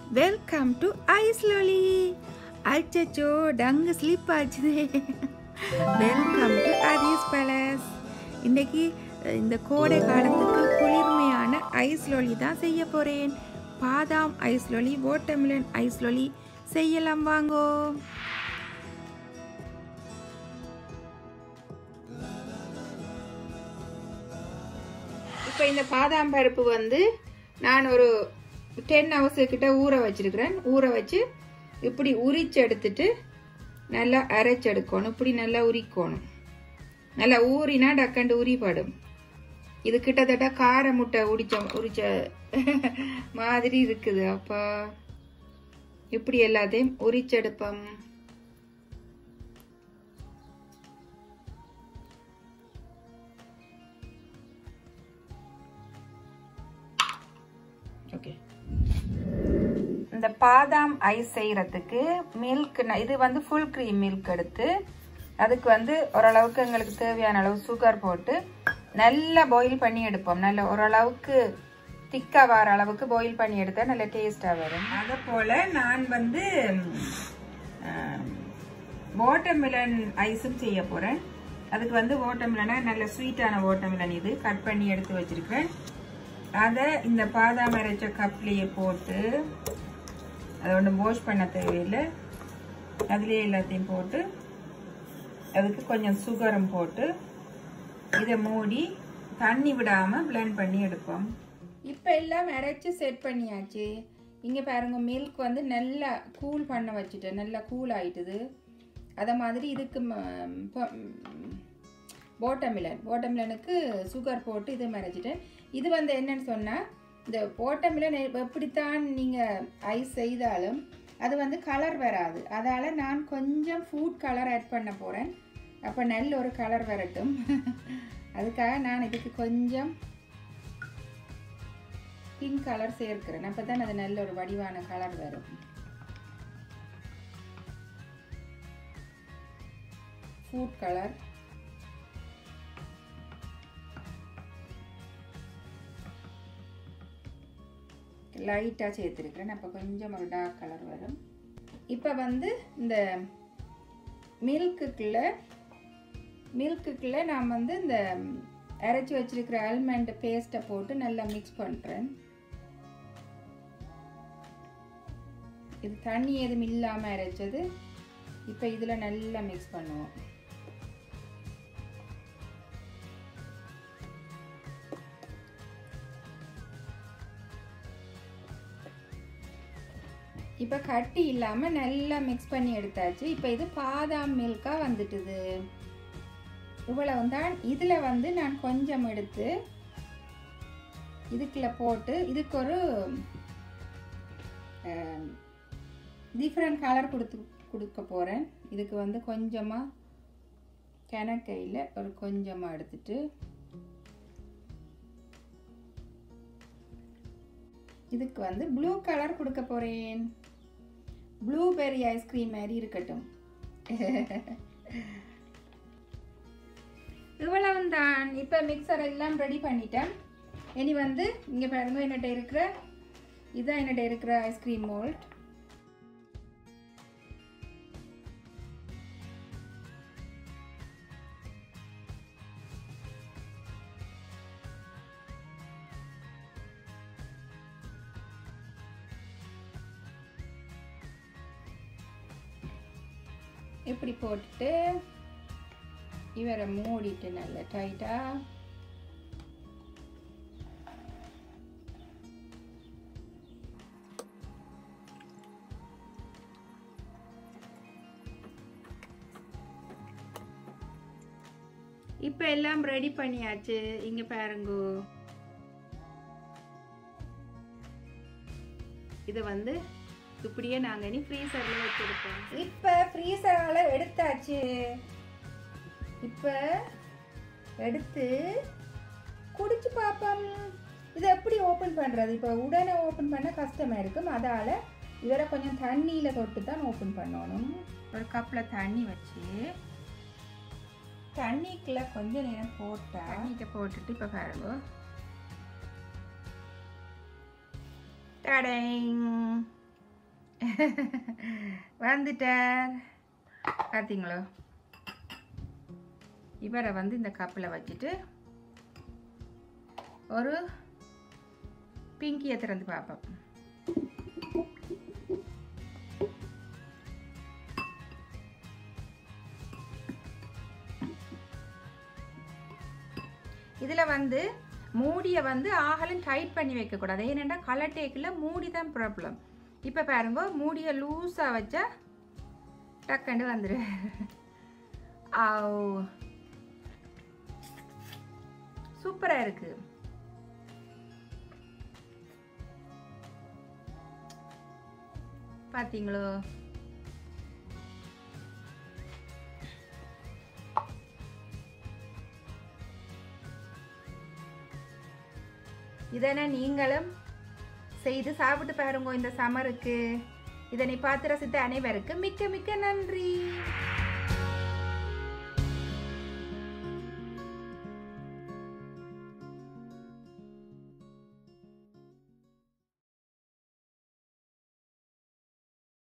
welcome to ice lolly அச்சச்சோ tongue slip ஆச்சுதே welcome to Athees palace இன்னைக்கு அஹ், இந்த கோடை காலத்துக்கு குளிர்மையான ஐஸ் லொலி தான் செய்ய போகிறேன் பாதாம் ice lolly watermelon ice lolly செய்யலாம் வாங்கோ இப்போ இந்த பாதாம் பருப்பு வந்து நான் ஒரு டென் ஹவர்ஸ் கிட்ட ஊற வச்சிருக்கிறேன் ஊற வச்சு இப்படி உரிச்சு எடுத்துட்டு நல்லா அரைச்செடுக்கணும் இப்படி நல்லா உரிக்கணும் நல்லா ஊறினா டக்கண்டு உரிப்படும் இது கிட்டத்தட்ட கார முட்டை உடிச்ச உரிச்ச மாதிரி இருக்குது அப்போ இப்படி எல்லாத்தையும் உரிச்செடுப்போம் ஓகே இந்த பாதாம் ஐஸ் செய்யறதுக்கு மில்க் இது வந்து ஃபுல் க்ரீம் மில்க் எடுத்து அதுக்கு வந்து ஓரளவுக்கு எங்களுக்கு தேவையான அளவு சுகர் போட்டு நல்லா பாயில் பண்ணி எடுப்போம் நல்ல ஓரளவுக்கு திக்காக வர அளவுக்கு பாயில் பண்ணி எடுத்தா நல்ல டேஸ்டாக வரும் அதை போல் நான் வந்து வாட்டர்மெலன் ஐஸும் செய்ய போகிறேன் அதுக்கு வந்து வாட்டர்மெலனை நல்ல ஸ்வீட்டான வாட்டர்மெலன் இது கட் பண்ணி எடுத்து வச்சிருக்கிறேன் அதை இந்த பாதாம் அரைச்ச கப்லேயே போட்டு அதை ஒன்று வாஷ் பண்ண தேவையில்லை அதுலேயே எல்லாத்தையும் போட்டு அதுக்கு கொஞ்சம் சுகரும் போட்டு இதை மூடி தண்ணி விடாமல் பிளெண்ட் பண்ணி எடுப்போம் இப்போ எல்லாம் அரைச்சி செட் பண்ணியாச்சு இங்கே பாருங்க மில்க் வந்து நல்லா கூல் பண்ண வச்சுட்டேன் நல்லா கூல் ஆயிட்டுது அதை மாதிரி இதுக்கு வாட்டர்மிலன் வாட்டர்மிலனுக்கு சுகர் போட்டு இது மறைச்சிட்டேன் இது வந்து என்னன்னு சொன்னால் இந்த வாட்டர்மிலன் எப்படித்தான் நீங்கள் ஐஸ் செய்தாலும் அது வந்து கலர் வராது அதால் நான் கொஞ்சம் ஃபுட் கலர் ஆட் பண்ண போகிறேன் அப்போ நல்ல ஒரு கலர் வரட்டும் அதுக்காக நான் இதுக்கு கொஞ்சம் பிங்க் கலர் சேர்க்கிறேன் அப்போ தான் அது நல்ல ஒரு வடிவான கலர் வரும் ஃபுட் கலர் லைட்டாக சேர்த்துருக்கிறேன் அப்போ கொஞ்சம் ஒரு டார்க் கலர் வரும் இப்போ வந்து இந்த மில்க்குக்குள்ளே மில்க்குக்குள்ளே நான் வந்து இந்த அரைச்சி வச்சிருக்கிற ஆல்மண்ட் பேஸ்ட்டை போட்டு நல்லா மிக்ஸ் பண்ணுறேன் இது தண்ணி எதுவும் இல்லாமல் அரைச்சது இப்போ இதில் நல்லா மிக்ஸ் பண்ணுவோம் இப்போ கட்டி இல்லாமல் நல்லா மிக்ஸ் பண்ணி எடுத்தாச்சு இப்போ இது பாதாம் மில்காக வந்துட்டுது இவ்வளவு தான் இதில் வந்து நான் கொஞ்சம் எடுத்து இதுக்குள்ள போட்டு இதுக்கு ஒரு டிஃப்ரெண்ட் கலர் கொடுத்து கொடுக்க போகிறேன் இதுக்கு வந்து கொஞ்சமாக கிணக்கையில் ஒரு கொஞ்சமாக எடுத்துட்டு இதுக்கு வந்து ப்ளூ கலர் கொடுக்க போகிறேன் ப்ளூபெர்ரி ஐஸ்கிரீம் மாதிரி இருக்கட்டும் இவ்வளவுதான் இப்போ மிக்சர் எல்லாம் ரெடி பண்ணிட்டேன் இனி வந்து இங்கே பாருங்க என்னட்ட இருக்கிற இதுதான் என்னட்ட இருக்கிற ஐஸ்கிரீம் மோல்ட் இப்படி போட்டுட்டு இவரை மூடிட்டு நல்லா டைட்டா இப்போ எல்லாம் ரெடி பண்ணியாச்சு இங்க பாருங்கோ இதை வந்து இப்படியே நாங்கள் இனி ஃப்ரீசரில் வச்சுருக்கோம் இப்போ ஃப்ரீசரால் எடுத்தாச்சு இப்போ எடுத்து குடிச்சு பார்ப்போம் இதை எப்படி ஓப்பன் பண்ணுறது இப்போ உடனே ஓப்பன் பண்ண கஷ்டமாக இருக்கும் அதால் இவரை கொஞ்சம் தண்ணியில் தொட்டு தான் ஓப்பன் பண்ணணும் ஒரு கப்பில் தண்ணி வச்சு தண்ணிக்குள்ள கொஞ்ச நேரம் போட்டா தண்ணிட்ட போட்டுட்டு இப்போ பாருங்க டடைங் வந்துட்டார் பார்த்தீங்களோ இவரை வந்து இந்த கப்பில் வச்சுட்டு ஒரு பிங்கியை திறந்து பார்ப்போம் இதில் வந்து மூடியை வந்து ஆகலும் டைட் பண்ணி வைக்கக்கூடாது ஏனெண்டா கலர் டேக்கில் மூடி தான் ப்ராப்ளம் இப்போ பாருங்க மூடியை லூஸாக வச்சா டக்குண்டு வந்துடு சூப்பராக இருக்கு பார்த்தீங்களோ இதனை நீங்களும் செய்து சாப்பிட்டு பாருங்க இந்த சமருக்கு இதனை பார்த்து ரசித்த அனைவருக்கும் மிக்க மிக்க நன்றி